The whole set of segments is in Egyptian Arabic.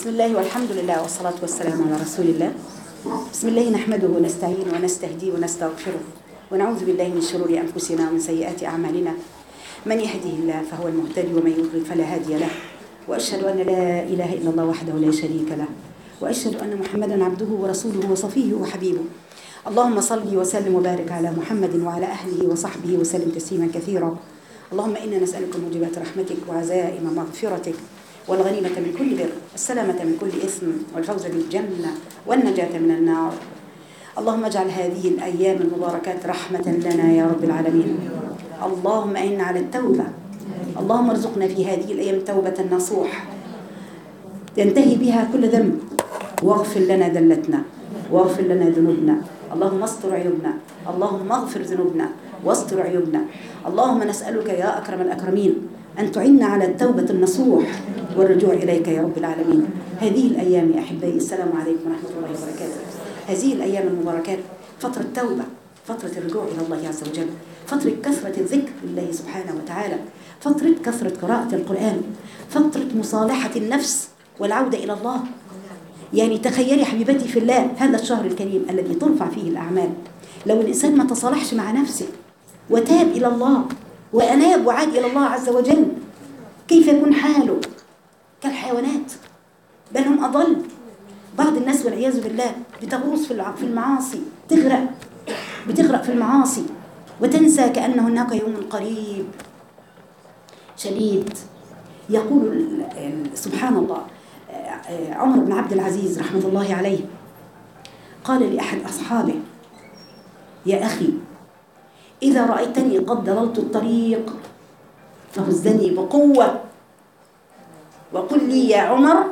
بسم الله والحمد لله والصلاة والسلام على رسول الله بسم الله نحمده ونستعين ونستهديه ونستغفره ونعوذ بالله من شرور أنفسنا ومن سيئات أعمالنا من يهده الله فهو المهتدي ومن يضلل فلا هادي له وأشهد أن لا إله إلا الله وحده لا شريك له وأشهد أن محمدا عبده ورسوله وصفيه وحبيبه اللهم صل وسلم وبارك على محمد وعلى أهله وصحبه وسلم تسليما كثيرا اللهم إنا نسألك موجبات رحمتك وعزائم مغفرتك والغنيمة من كل بر السلامة من كل إثم والفوز بالجنة والنجاة من النار اللهم اجعل هذه الأيام المباركات رحمة لنا يا رب العالمين اللهم أعنا على التوبة اللهم ارزقنا في هذه الأيام توبة نصوح ينتهي بها كل ذنب واغفر لنا ذلتنا واغفر لنا ذنوبنا اللهم استر عيوبنا اللهم اغفر ذنوبنا واستر عيوبنا اللهم نسألك يا أكرم الأكرمين أن تعنا على التوبة النصوح والرجوع إليك يا رب العالمين هذه الأيام يا أحبائي السلام عليكم ورحمة الله وبركاته هذه الأيام المباركات فترة توبة فترة الرجوع إلى الله عز وجل فترة كثرة الذكر لله سبحانه وتعالى فترة كثرة قراءة القرآن فترة مصالحة النفس والعودة إلى الله يعني تخيلي حبيبتي في الله هذا الشهر الكريم الذي ترفع فيه الأعمال لو الإنسان ما تصالحش مع نفسه وتاب إلى الله وأناب وعاد إلى الله عز وجل كيف يكون حاله كالحيوانات بل هم أضل بعض الناس والعياذ بالله بتغوص في الع- في المعاصي تغرق بتغرق في المعاصي وتنسى كأن هناك يوم قريب شديد يقول ال- ال- سبحان الله آه، آه، عمر بن عبد العزيز رحمة الله عليه قال لأحد أصحابه يا أخي إذا رأيتني قد ضللت الطريق فهزني بقوة وقل لي يا عمر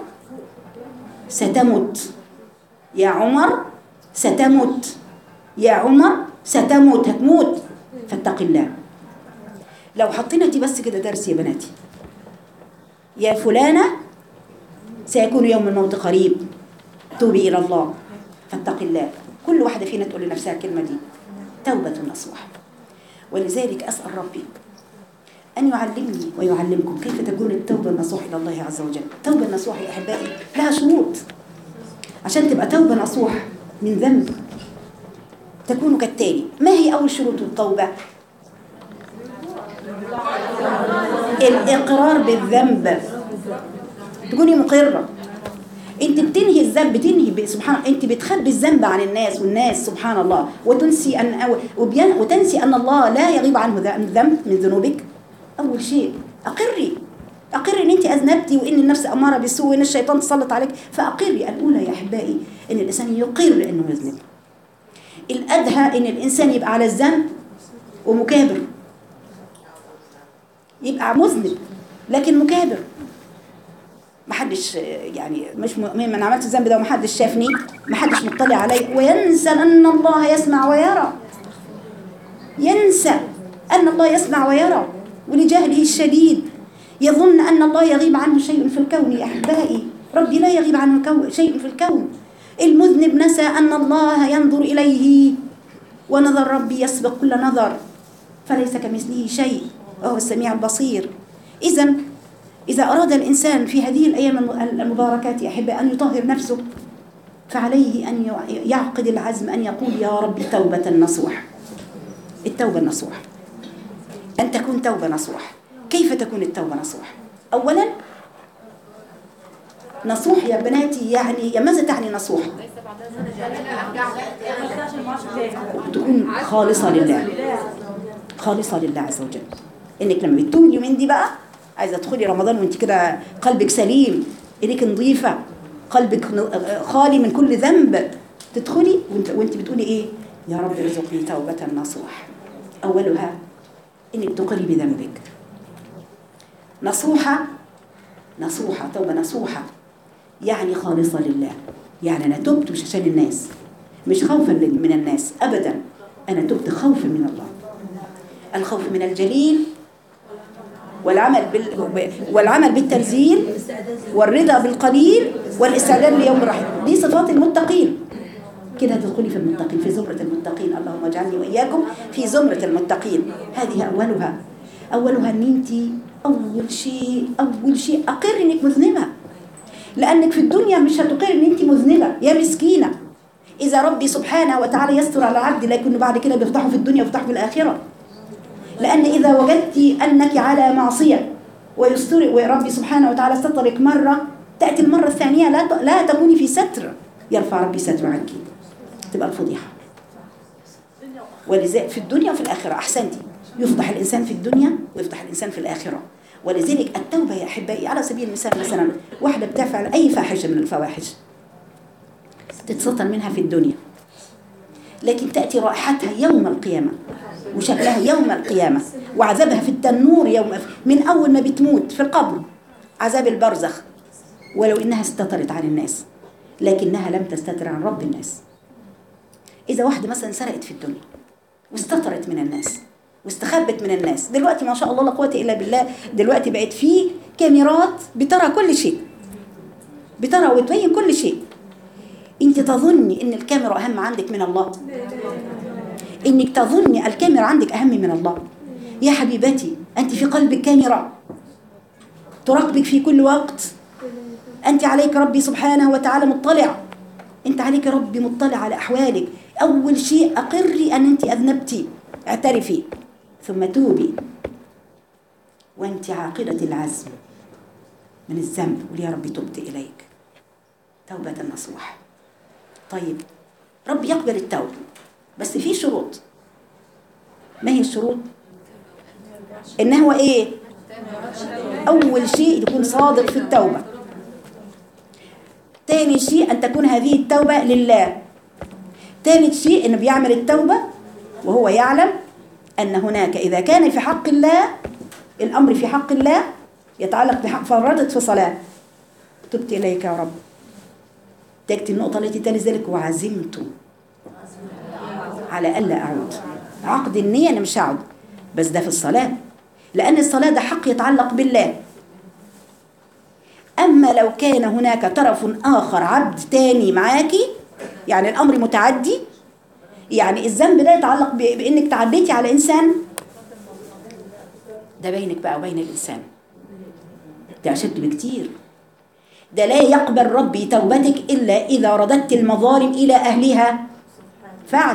ستمت يا عمر ستمت يا عمر ستموت هتموت فاتق الله لو حطينا دي بس كده درس يا بناتي يا فلانة سيكون يوم الموت قريب توبي إلى الله فاتق الله كل واحدة فينا تقول لنفسها الكلمة دي توبة نصوح ولذلك أسأل ربي أن يعلمني ويعلمكم كيف تكون التوبة النصوح إلى الله عز وجل التوبة النصوح يا أحبائي لها شروط عشان تبقى توبة نصوح من ذنب تكون كالتالي ما هي أول شروط التوبة الإقرار بالذنب تكوني مقرة انت بتنهي الذنب بتنهي ب- سبحان الله انت بتخبي الذنب عن الناس والناس سبحان الله وتنسي ان أو وبين وتنسي ان الله لا يغيب عنه ذ- الذنب من ذنوبك اول شيء اقري اقري ان انت اذنبتي وان النفس اماره بالسوء وان الشيطان تسلط عليك فاقري الاولى يا احبائي ان الانسان يقر انه يذنب الادهى ان الانسان يبقى على الذنب ومكابر يبقى مذنب لكن مكابر محدش يعني مش م... من انا عملت الذنب ده ومحدش شافني محدش مطلع علي وينسى ان الله يسمع ويرى ينسى ان الله يسمع ويرى ولجهله الشديد يظن ان الله يغيب عنه شيء في الكون يا احبائي ربي لا يغيب عنه كو- شيء في الكون المذنب نسى ان الله ينظر اليه ونظر ربي يسبق كل نظر فليس كمثله شيء وهو السميع البصير اذا إذا أراد الإنسان في هذه الأيام الم- المباركات يا أحبة أن يطهر نفسه فعليه أن يع- يعقد العزم أن يقول يا رب توبة نصوح التوبة النصوح أن تكون توبة نصوح كيف تكون التوبة نصوح أولا نصوح يا بناتي يعني يا ماذا تعني نصوح تكون خالصة لله خالصة لله عز وجل انك لما بتتوبي اليومين دي بقى عايزه تدخلي رمضان وانت كده قلبك سليم ايديك نظيفه قلبك ن- خالي من كل ذنب تدخلي وانت وانت بتقولي ايه يا رب ارزقني توبه نصوح اولها انك تقري بذنبك نصوحه نصوحه توبه نصوحه يعني خالصه لله يعني انا تبت مش عشان الناس مش خوفا لل- من الناس ابدا انا تبت خوفا من الله الخوف من الجليل والعمل بال... والعمل بالتنزيل والرضا بالقليل والاستعداد ليوم الرحيل دي صفات المتقين كده تدخلي في المتقين في زمرة المتقين اللهم اجعلني وإياكم في زمرة المتقين هذه أولها أولها أن أنت أول شيء أول شيء أقر إنك مذنبة لانك في الدنيا مش هتقر ان انت مذنبه يا مسكينه اذا ربي سبحانه وتعالى يستر على العبد لكن بعد كده بيفضحه في الدنيا ويفضحه في الاخره لان اذا وجدت انك على معصيه ويستر وربي سبحانه وتعالى سترك مره تاتي المره الثانيه لا ت- لا تكوني في ستر يرفع ربي ستر عنك تبقى الفضيحه ولذلك في الدنيا وفي الآخرة أحسنتي يفضح الإنسان في الدنيا ويفضح الإنسان في الآخرة ولذلك التوبة يا أحبائي على سبيل المثال مثلا واحدة بتفعل أي فاحشة من الفواحش تتسطر منها في الدنيا لكن تأتي رائحتها يوم القيامة وشكلها يوم القيامة وعذابها في التنور يوم من أول ما بتموت في القبر عذاب البرزخ ولو إنها استترت عن الناس لكنها لم تستتر عن رب الناس إذا واحدة مثلا سرقت في الدنيا واستترت من الناس واستخبت من الناس دلوقتي ما شاء الله لا قوة إلا بالله دلوقتي بقت في كاميرات بترى كل شيء بترى وتبين كل شيء انت تظني ان الكاميرا اهم عندك من الله انك تظني الكاميرا عندك اهم من الله يا حبيبتي انت في قلبك كاميرا تراقبك في كل وقت انت عليك ربي سبحانه وتعالى مطلع انت عليك ربي مطلع على احوالك اول شيء اقري ان انت اذنبتي اعترفي ثم توبي وانت عاقله العزم من الذنب قولي يا ربي تبت اليك توبه نصوح طيب ربي يقبل التوبه بس في شروط ما هي الشروط ان هو ايه اول شيء يكون صادق في التوبه تاني شيء أن تكون هذه التوبة لله ثالث شيء أنه بيعمل التوبة وهو يعلم أن هناك إذا كان في حق الله الأمر في حق الله يتعلق بحق فرطت في صلاة تبت إليك يا رب تأتي النقطة التي تلي ذلك وعزمت على ألا أعود عقد النية أنا مش هعود بس ده في الصلاة لأن الصلاة ده حق يتعلق بالله أما لو كان هناك طرف آخر عبد تاني معاكي يعني الأمر متعدي يعني الذنب ده يتعلق ب- بإنك تعديتي على إنسان ده بينك بقى وبين الإنسان ده أشد بكتير ده لا يقبل ربي توبتك إلا إذا رددت المظالم إلى أهلها فعش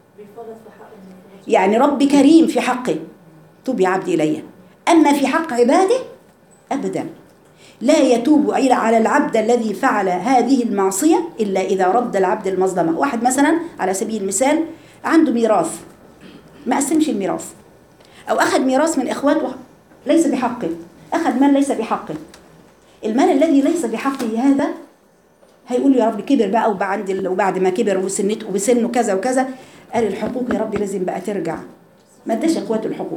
يعني ربي كريم في حقه توب يا عبدي إلي أما في حق عباده أبدا لا يتوب إلى على العبد الذي فعل هذه المعصية إلا إذا رد العبد المظلمة واحد مثلا على سبيل المثال عنده ميراث ما قسمش الميراث أو أخذ ميراث من إخواته ليس بحقه أخذ مال ليس بحقه المال الذي ليس بحقه هذا هيقول له يا رب كبر بقى وبعد ال- وبعد ما كبر وسنته وسنه كذا وكذا قال الحقوق يا رب لازم بقى ترجع ما اداش اخواته الحقوق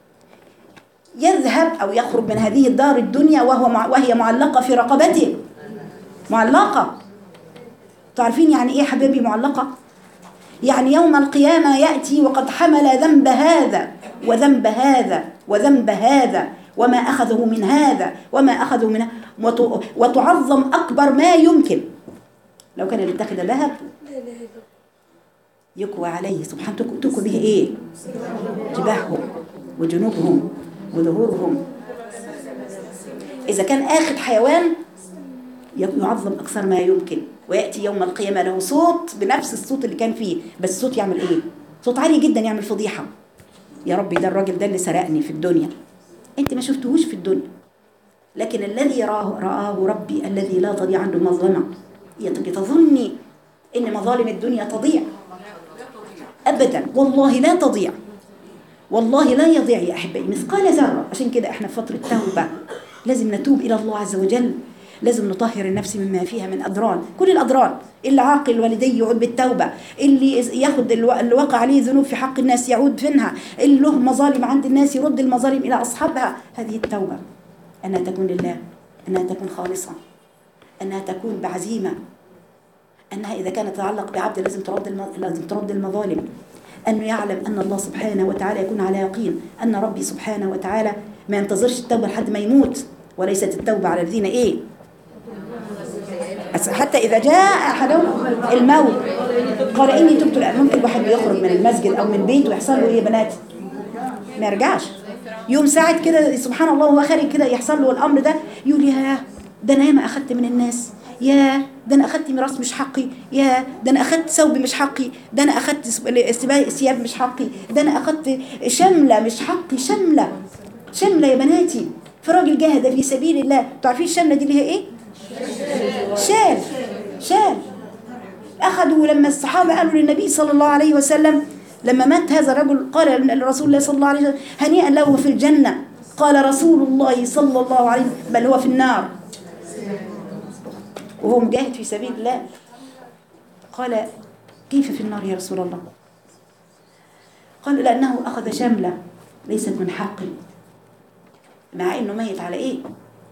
يذهب او يخرج من هذه الدار الدنيا وهو مع وهي معلقه في رقبته معلقه تعرفين يعني ايه يا حبيبي معلقه يعني يوم القيامه ياتي وقد حمل ذنب هذا وذنب هذا وذنب هذا وما اخذه من هذا وما اخذه من وت- وتعظم اكبر ما يمكن لو كان اللي اتخذ ذهب يكوى عليه سبحانه تكوى, تكوى به ايه جباههم وجنوبهم وظهورهم اذا كان اخذ حيوان يعظم اكثر ما يمكن وياتي يوم القيامه له صوت بنفس الصوت اللي كان فيه بس الصوت يعمل ايه صوت عالي جدا يعمل فضيحه يا ربي ده الراجل ده اللي سرقني في الدنيا انت ما شفتهوش في الدنيا لكن الذي رآه, رآه ربي الذي لا تضيع عنده مظلمة يت- تظني إن مظالم الدنيا تضيع أبدا والله لا تضيع والله لا يضيع يا أحبائي مثقال ذرة عشان كده إحنا في فترة توبة لازم نتوب إلى الله عز وجل لازم نطهر النفس مما فيها من أضرار كل الأضرار اللي عاقل والديه يعود بالتوبة اللي ياخد الو- اللي وقع عليه ذنوب في حق الناس يعود منها اللي له مظالم عند الناس يرد المظالم إلى أصحابها هذه التوبة أنها تكون لله أنها تكون خالصة أنها تكون بعزيمة أنها إذا كانت تتعلق بعبد لازم ترد الم... لازم ترد المظالم أنه يعلم أن الله سبحانه وتعالى يكون على يقين أن ربي سبحانه وتعالى ما ينتظرش التوبة لحد ما يموت وليست التوبة على الذين إيه بس حتى إذا جاء أحدهم الموت قال إني تبت الآن ممكن واحد يخرج من المسجد أو من بيته ويحصل له إيه يا بنات ما يرجعش يوم ساعة كده سبحان الله وهو خارج كده يحصل له الأمر ده يقول يا ده انا ياما اخدت من الناس يا ده انا اخدت ميراث مش حقي يا ده انا اخدت ثوب مش حقي ده انا اخدت سب- ثياب مش حقي ده انا اخدت شمله مش حقي شمله شمله يا بناتي في راجل جاهد في سبيل الله تعرفين الشمله دي اللي هي ايه شال شال أخذوا لما الصحابة قالوا للنبي صلى الله عليه وسلم لما مات هذا الرجل قال لرسول الله صلى الله عليه وسلم هنيئا له في الجنة قال رسول الله صلى الله عليه وسلم بل هو في النار وهو مجاهد في سبيل الله قال كيف في النار يا رسول الله قال لأنه أخذ شملة ليست من حقه مع أنه ميت على إيه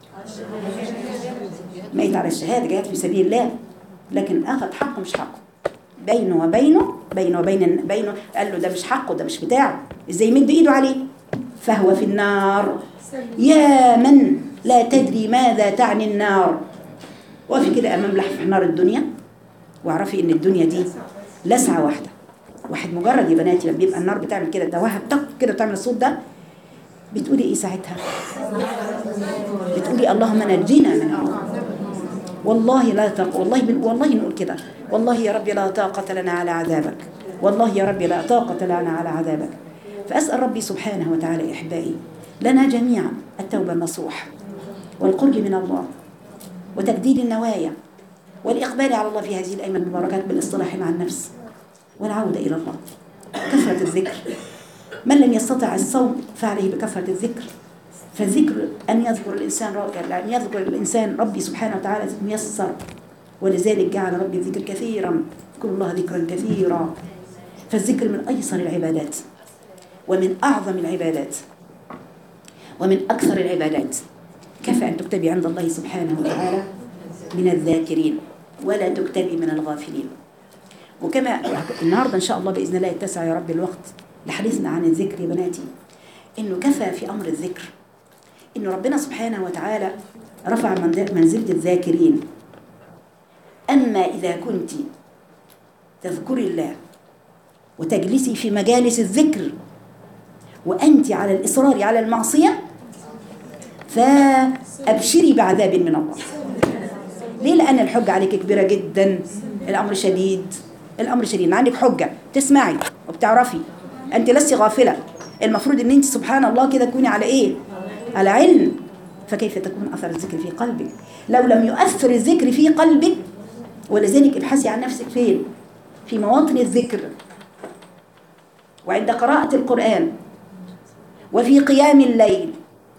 ميت على الشهادة جاهد في سبيل الله لكن أخذ حقه مش حقه بينه وبينه بينه وبين بينه قال له ده مش حقه ده مش بتاعه ازاي يمد ايده عليه فهو في النار يا من لا تدري ماذا تعني النار وقفي كده امام لحف نار الدنيا واعرفي ان الدنيا دي لسعه واحده واحد مجرد يا بناتي لما بيبقى النار بتعمل كده ده وهب طق كده بتعمل الصوت ده بتقولي ايه ساعتها بتقولي اللهم نجينا منها والله لا طاقة والله بن والله نقول كده والله يا ربي لا طاقة لنا على عذابك والله يا ربي لا طاقة لنا على عذابك فأسأل ربي سبحانه وتعالى إحبائي لنا جميعا التوبة النصوح والقرب من الله وتجديد النوايا والإقبال على الله في هذه الأيام المباركات بالاصطلاح مع النفس والعودة إلى الله كثرة الذكر من لم يستطع الصوم فعليه بكثرة الذكر فالذكر أن يذكر الإنسان أن يذكر الإنسان ربي سبحانه وتعالى ميسر ولذلك جعل ربي الذكر كثيرا اذكروا الله ذكرا كثيرا فالذكر من أيسر العبادات ومن أعظم العبادات ومن أكثر العبادات كفى أن تكتبي عند الله سبحانه وتعالى من الذاكرين ولا تكتبي من الغافلين وكما النهارده ان شاء الله باذن الله يتسع يا رب الوقت لحديثنا عن الذكر يا بناتي انه كفى في امر الذكر ان ربنا سبحانه وتعالى رفع منز- منزله الذاكرين اما اذا كنت تذكري الله وتجلسي في مجالس الذكر وانت على الاصرار على المعصيه فابشري بعذاب من الله ليه لان الحجه عليك كبيره جدا الامر شديد الامر شديد عندك حجه تسمعي وبتعرفي انت لست غافله المفروض ان انت سبحان الله كده تكوني على ايه على علم فكيف تكون اثر الذكر في قلبك لو لم يؤثر الذكر في قلبك ولذلك ابحثي عن نفسك فين في مواطن الذكر وعند قراءه القران وفي قيام الليل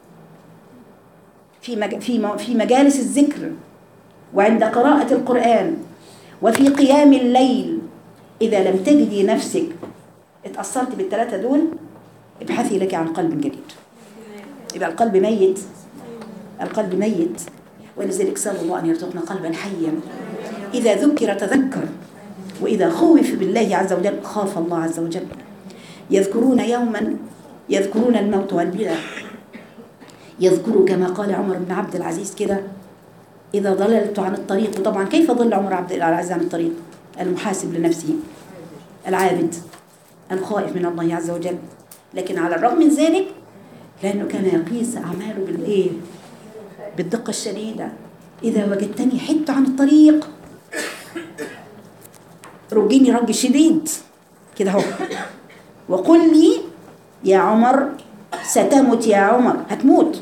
في مج... في م... في مجالس الذكر وعند قراءة القرآن وفي قيام الليل إذا لم تجدي نفسك اتأثرت بالثلاثة دول ابحثي لك عن قلب جديد يبقى القلب ميت القلب ميت ولذلك سأل الله أن يرزقنا قلبا حيا إذا ذكر تذكر وإذا خوف بالله عز وجل خاف الله عز وجل يذكرون يوما يذكرون الموت والبلى يذكر كما قال عمر بن عبد العزيز كده إذا ضللت عن الطريق وطبعا كيف ضل عمر عبد العزيز عن الطريق المحاسب لنفسه العابد الخائف من الله عز وجل لكن على الرغم من ذلك لأنه كان يقيس أعماله بالإيه بالدقة الشديدة إذا وجدتني حت عن الطريق رجيني رج شديد كده اهو وقل لي يا عمر ستمت يا عمر هتموت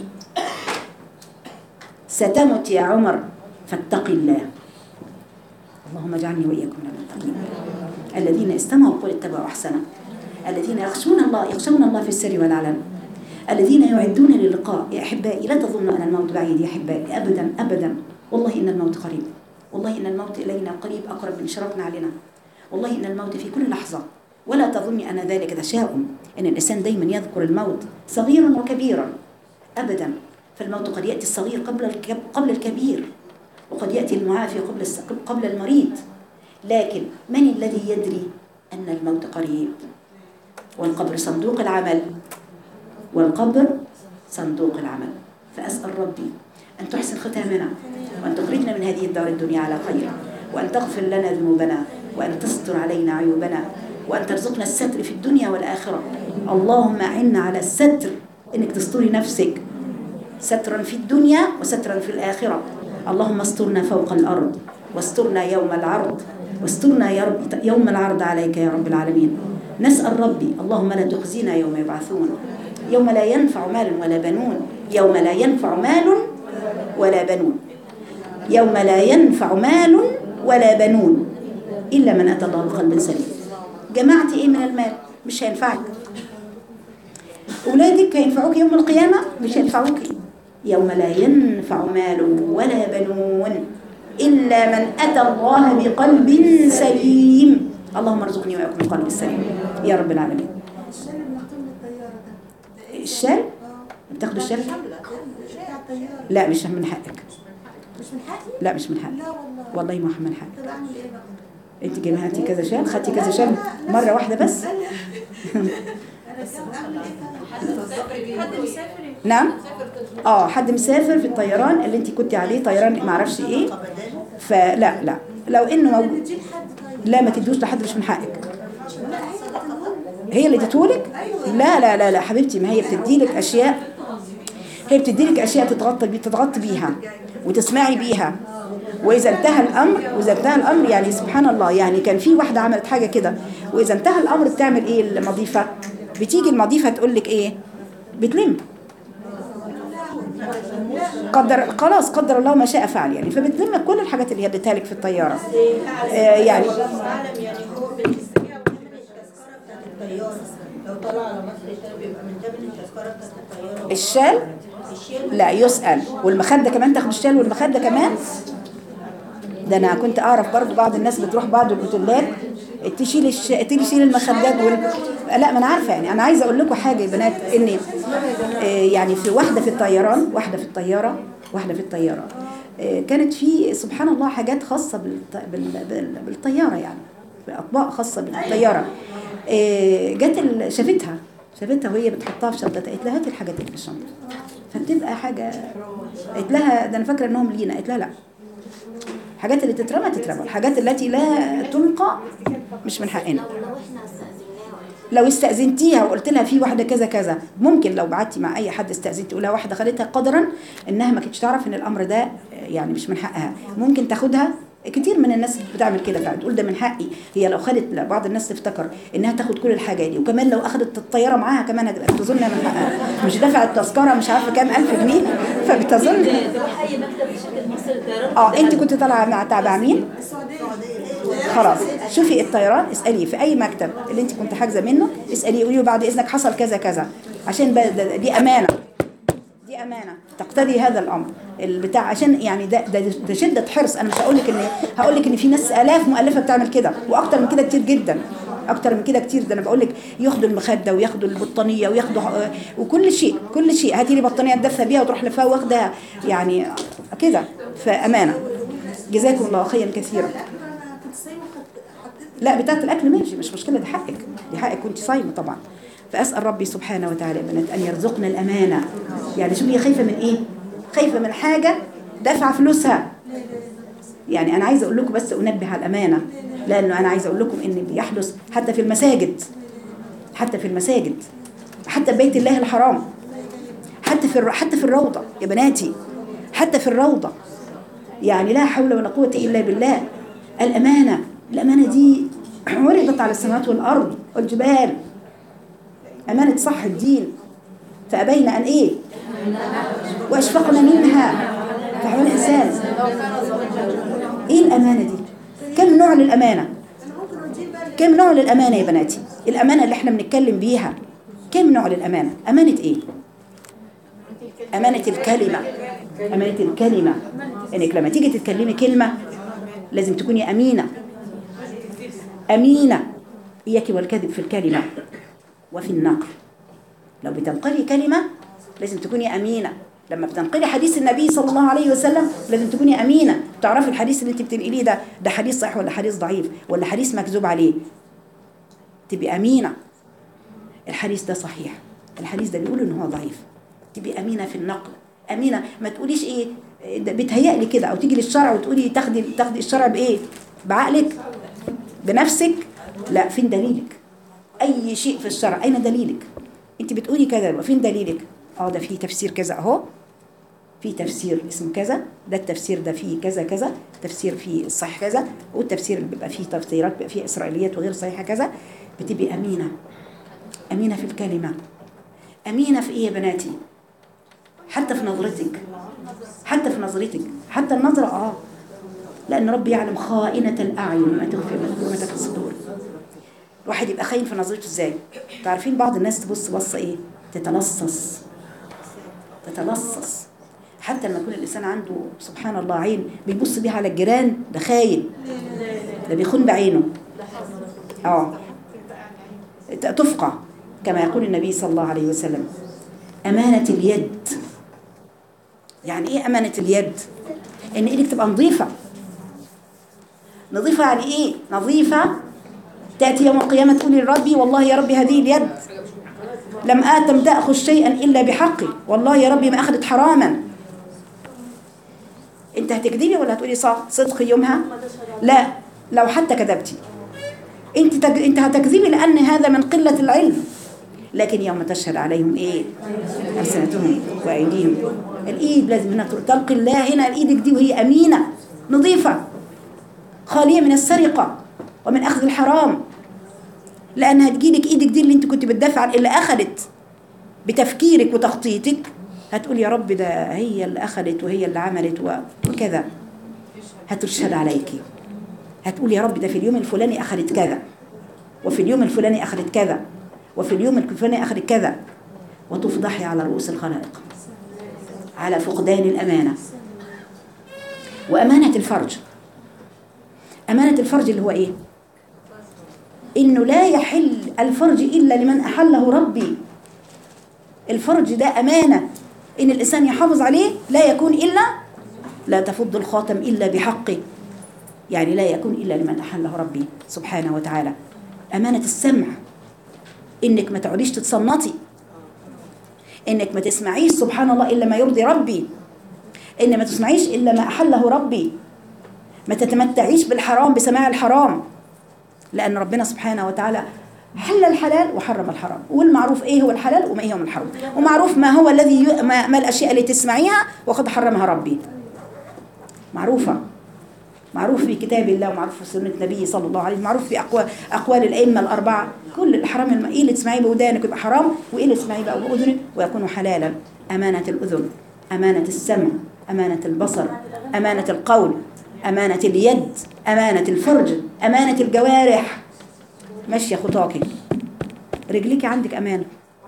ستمت يا عمر فاتق الله اللهم اجعلني واياكم من المتقين الذين استمعوا القول اتبعوا احسنه الذين يخشون الله يخشون الله في السر والعلن الذين يعدون للقاء يا احبائي لا تظنوا ان الموت بعيد يا احبائي ابدا ابدا والله ان الموت قريب والله ان الموت الينا قريب اقرب من شرفنا علينا والله ان الموت في كل لحظه ولا تظني ان ذلك تشاؤم ان الانسان دايما يذكر الموت صغيرا وكبيرا ابدا فالموت قد ياتي الصغير قبل الكب قبل الكبير وقد ياتي المعافي قبل الس- قبل المريض لكن من الذي يدري ان الموت قريب والقبر صندوق العمل والقبر صندوق العمل فاسال ربي ان تحسن ختامنا وان تخرجنا من هذه الدار الدنيا على خير وان تغفر لنا ذنوبنا وان تستر علينا عيوبنا وان ترزقنا الستر في الدنيا والاخره اللهم اعنا على الستر انك تستري نفسك سترا في الدنيا وسترا في الآخرة اللهم استرنا فوق الأرض واسترنا يوم العرض واسترنا يا رب يوم العرض عليك يا رب العالمين نسأل ربي اللهم لا تخزينا يوم يبعثون يوم لا ينفع مال ولا بنون يوم لا ينفع مال ولا بنون يوم لا ينفع مال ولا بنون إلا من أتى الله بقلب سليم جمعت إيه من المال مش هينفعك أولادك هينفعوك يوم القيامة مش هينفعوك يوم لا ينفع مال ولا بنون إلا من أتى الله بقلب سليم اللهم ارزقني وإياكم القلب السليم يا رب العالمين الشال اللي مكتوب للطيارة ده الشال اه بتاخدوا الشال بتاع الطيارة لا مش من حقك مش من حقي؟ لا مش من حقك لا والله والله ما من حقك طب اعمل ايه بقى؟ انت جمعتي كذا شال خدتي كذا شال مرة واحدة بس انا اعمل ايه حد مسافر نعم اه حد مسافر في الطيران اللي انت كنت عليه طيران ما اعرفش ايه فلا لا لو انه موجود ندي لحد طيب لا ما تدوش لحد مش من حقك لا هي بتنقل هي اللي اديتهولك لا لا لا لا حبيبتي ما هي بتديلك اشياء هي بتديلك اشياء تتغطى بي تتغطي بيها وتسمعي بيها واذا انتهى الامر واذا انتهى الامر يعني سبحان الله يعني كان في واحده عملت حاجه كده واذا انتهى الامر بتعمل ايه المضيفه بتيجي المضيفه تقول لك ايه بتلم قدر خلاص قدر الله ما شاء فعل يعني فبتلم كل الحاجات اللي هي اديتها لك في الطياره آه يعني اعلم يعني هو بالنسبه لي ثمن التذكره بتاعت الطياره لو طلع على مصر الشام بيبقى من ثمن التذكره بتاعت الطياره الشال الشيل لا يسأل والمخدة كمان تاخد الشال والمخدة كمان ده انا كنت اعرف برضو بعض الناس بتروح بعض الاوتيلات تشيل الش... تشيل المخدات وال... لا ما انا عارفه يعني انا عايزه اقول لكم حاجه يا بنات ان آه، يعني في واحده في الطيران واحده في الطياره واحده في الطياره آه، كانت في سبحان الله حاجات خاصه بالط... بال... بال... بالطياره يعني اطباق خاصه بالطياره آه، جت ال... شافتها شافتها وهي بتحطها في شنطتها قالت لها هاتي الحاجات اللي في الشنطه فبتبقى حاجه قالت لها ده انا فاكره انهم لينا قالت لها لا الحاجات اللي تترمى تترمى الحاجات التي لا تلقى مش من حقنا لو استأذنتيها وقلت لها في واحدة كذا كذا ممكن لو بعتي مع أي حد استأذنت تقول لها واحدة خدتها قدرا إنها ما كانتش تعرف إن الأمر ده يعني مش من حقها ممكن تاخدها كتير من الناس بتعمل كده فعلا تقول ده من حقي هي لو خدت لا، بعض الناس تفتكر انها تاخد كل الحاجه دي وكمان لو اخدت الطياره معاها كمان هتبقى تظن من حقها مش دفعت تذكره مش عارفه كام الف جنيه فبتظن تروح اي مكتب في شركه مصر للطيران اه انت كنت طالعه مع تابع مين خلاص شوفي الطيران اسالي في اي مكتب اللي انت كنت حاجزه منه اسالي قولي له بعد اذنك حصل كذا كذا عشان بقى ده- دي امانه دي امانه تقتضي هذا الامر البتاع عشان يعني ده ده, ده شده حرص انا مش هقول لك ان هقول لك ان في ناس الاف مؤلفه بتعمل كده واكتر من كده كتير جدا اكتر من كده كتير ده انا بقول لك ياخدوا المخده وياخدوا البطانيه وياخدوا آه، وكل شيء كل شيء هاتي لي بطانيه تدفى بيها وتروح لفها واخدها يعني كده فامانه جزاكم الله خيرا كثيرا انا كنت صايمه وخدت- حطيت لا بتاعت الاكل ماشي مش مشكله دي حقك دي حقك كنت صايمه طبعا فاسال ربي سبحانه وتعالى يا بنات ان يرزقنا الامانه يعني شوفي هي خايفه من ايه خايفه من حاجه دافعه فلوسها يعني انا عايزه اقول لكم بس انبه على الامانه لانه انا عايزه اقول لكم ان بيحدث حتى في المساجد حتى في المساجد حتى في بيت الله الحرام حتى في الر- حتى في الروضه يا بناتي حتى في الروضه يعني لا حول ولا قوة إلا بالله الأمانة الأمانة دي عرضت على السماوات والأرض والجبال أمانة صح الدين فأبين أن إيه وأشفقنا منها فحول الإنسان إيه الأمانة دي كم نوع للأمانة انا ممكن اجيب بقى كم نوع للأمانة يا بناتي الأمانة اللي احنا بنتكلم بيها كم نوع للأمانة أمانة إيه أمانة الكلمة أمانة الكلمة إنك لما تيجي تتكلمي كلمة لازم تكوني أمينة أمينة إياك والكذب في الكلمة وفي النقل لو بتنقلي كلمة لازم تكوني أمينة لما بتنقلي حديث النبي صلى الله عليه وسلم لازم تكوني أمينة تعرفي الحديث اللي انت بتنقليه ده ده حديث صحيح ولا حديث ضعيف ولا حديث مكذوب عليه تبقي أمينة الحديث ده صحيح الحديث ده بيقول ان هو ضعيف تبقي امينه في النقل امينه ما تقوليش ايه ده بيتهيألي كده او تيجي للشرع وتقولي تاخدي تاخدي الشرع بايه بعقلك بنفسك لا فين دليلك اي شيء في الشرع اين دليلك انت بتقولي كذا يبقى فين دليلك اه ده في تفسير كذا اهو في تفسير اسمه كذا ده التفسير ده فيه كذا كذا تفسير فيه الصحيح كذا والتفسير اللي بيبقى فيه تفسيرات بيبقى فيه اسرائيليات وغير صحيحه كذا بتبقي امينه امينه في الكلمه امينه في ايه يا بناتي حتى في نظرتك حتى في نظرتك حتى النظره اه لان ربي يعلم خائنه الاعين وما تخفي وما تخفي الصدور الواحد يبقى خاين في نظرته ازاي تعرفين بعض الناس تبص بصه ايه تتلصص تتلصص حتى لما يكون الانسان عنده سبحان الله عين بيبص بيها على الجيران ده خاين ده بيخون بعينه اه تفقع كما يقول النبي صلى الله عليه وسلم أمانة اليد يعني إيه أمانة اليد؟ إن إيدك تبقى نظيفة نظيفة يعني إيه؟ نظيفة تأتي يوم القيامة تقول لربي والله يا ربي هذه اليد لم آتم تأخذ شيئا إلا بحقي والله يا ربي ما أخذت حراما أنت هتكذبي ولا هتقولي صح صدق يومها؟ لا لو حتى كذبتي انت تج... انت هتكذبي لان هذا من قله العلم لكن يوم تشهد عليهم ايه السنتهم وايديهم الايد لازم هنا تلقي الله هنا ايدك دي وهي امينه نظيفه خاليه من السرقه ومن اخذ الحرام لان هتجيلك ايدك دي اللي انت كنت بتدافع عن اللي اخذت بتفكيرك وتخطيطك هتقول يا رب ده هي اللي اخذت وهي اللي عملت و- وكذا هتشهد عليكي هتقول يا رب ده في اليوم الفلاني أخذت كذا وفي اليوم الفلاني أخذت كذا وفي اليوم الفلاني أخذت كذا وتفضحي على رؤوس الخلائق على فقدان الأمانة وأمانة الفرج أمانة الفرج اللي هو إيه إنه لا يحل الفرج إلا لمن أحله ربي الفرج ده أمانة إن الإنسان يحافظ عليه لا يكون إلا لا تفض الخاتم إلا بحقه يعني لا يكون إلا لمن أحله ربي سبحانه وتعالى أمانة السمع إنك ما تقعديش تتصنطي إنك ما تسمعيش سبحان الله إلا ما يرضي ربي إن ما تسمعيش إلا ما أحله ربي ما تتمتعيش بالحرام بسماع الحرام لأن ربنا سبحانه وتعالى حل الحلال وحرم الحرام والمعروف ايه هو الحلال وما ايه هو الحرام ومعروف ما هو الذي ي... ما, ما الاشياء اللي تسمعيها وقد حرمها ربي معروفه معروف في كتاب الله ومعروف في سنة النبي صلى الله عليه وسلم معروف في أقوال, أقوال الأئمة الأربعة كل الحرام الم... إيه اللي تسمعيه بودانك يبقى حرام وإيه اللي تسمعيه بقى بأذنك ويكون حلالا أمانة الأذن أمانة السمع أمانة البصر أمانة القول أمانة اليد أمانة الفرج أمانة الجوارح ماشية خطاكي رجليكي عندك أمانة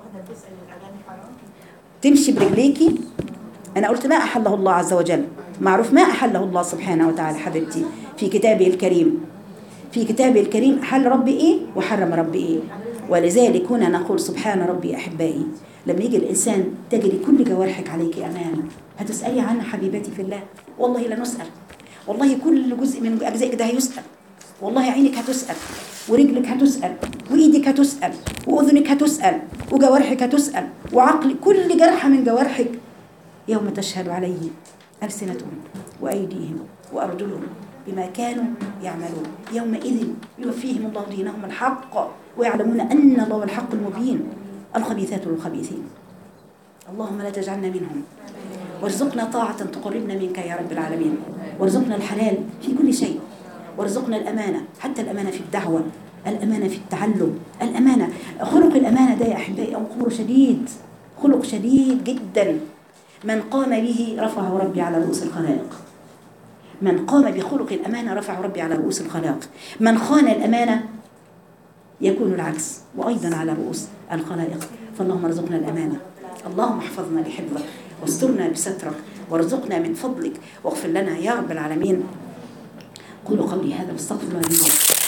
تمشي برجليكي أنا قلت ما أحله الله عز وجل معروف ما أحله الله سبحانه وتعالى حبيبتي في كتابه الكريم في كتابه الكريم أحل ربي إيه وحرم ربي إيه ولذلك هنا نقول سبحان ربي أحبائي لما يجي الإنسان تجري كل جوارحك عليك أمانة هتسألي عنها حبيبتي في الله والله لا نسأل والله كل جزء من أجزائك ده هيسأل والله عينك هتسأل ورجلك هتسأل وإيدك هتسأل وأذنك هتسأل وجوارحك هتسأل وعقل كل جرحة من جوارحك يوم تشهد عليه ألسنتهم وأيديهم وأرجلهم بما كانوا يعملون يومئذ يوفيهم الله دينهم الحق ويعلمون أن الله هو الحق المبين الخبيثات للخبيثين اللهم لا تجعلنا منهم وارزقنا طاعة تقربنا منك يا رب العالمين وارزقنا الحلال في كل شيء وارزقنا الأمانة حتى الأمانة في الدعوة الأمانة في التعلم الأمانة خلق الأمانة ده يا أحبائي أمر شديد خلق شديد جدا من قام به رفعه ربي على رؤوس الخلائق من قام بخلق الأمانة رفعه ربي على رؤوس الخلائق من خان الأمانة يكون العكس وأيضا على رؤوس الخلائق فاللهم ارزقنا الأمانة اللهم احفظنا لحفظك واسترنا بسترك وارزقنا من فضلك واغفر لنا يا رب العالمين قولوا قولي هذا واستغفر الله لي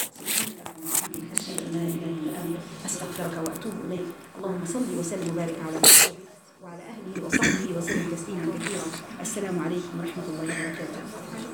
استغفرك واتوب اليك اللهم صل وسلم وبارك على محمد وعلى اهله وصحبه وسلم تسليما كثيرا السلام عليكم ورحمه الله وبركاته